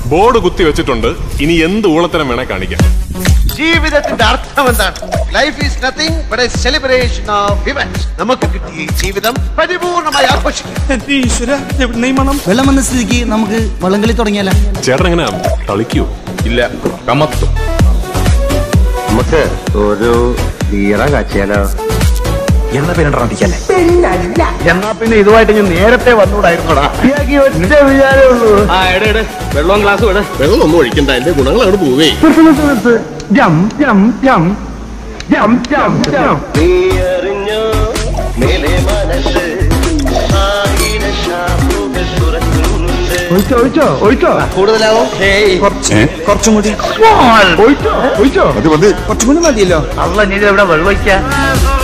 board കുത്തി വെച്ചിട്ടുണ്ട് ഇനി എന്ത് ഊളത്തരം വേണേ കാണിക്കാം ജീവിതത്തിന്റെ അർത്ഥം എന്താണ് life is nothing but a celebration of event നമുക്ക് കിട്ടിയ ഈ ജീവിതം പരിപൂർണമായി ആഘോഷിക്കും വെള്ളം വന്ന സ്ഥിതിക്ക് നമുക്ക് വള്ളംകളി തുടങ്ങിയാലോ ചേട്ടൻ എങ്ങനെ തളിക്കൂ ഇല്ല കമത്തും നമുക്ക് ഒരു ബീറ കാച്ചിയാലോ എന്നാ പേരണ്ടിക്കല്ലേ എന്നാ പിന്നെ ഇതുമായിട്ട് ഞാൻ നേരത്തെ വന്നൂടായിരുന്നോടാ ഒറ്റ വിചാരമേ ഉള്ളൂ ആ എടേ എടേ വെള്ളം ഗ്ലാസ് വിട് വെള്ളം ഒന്നും ഒഴിക്കണ്ട എന്റെ ഗുണങ്ങൾ അവിടെ പോവേ ജം ജം ജം ജം ജം ജം ഒഴിച്ചോ ഒഴിച്ചോ ഒഴിച്ചോ കൂടുതലാവും കുറച്ചും കൂടി ഒഴിച്ചോ ഒഴിച്ചോ കുറച്ചും കൂടി മതിയല്ലോ അല്ല നീ എവിടെ വെള്ളം ഒഴിക്കാൻ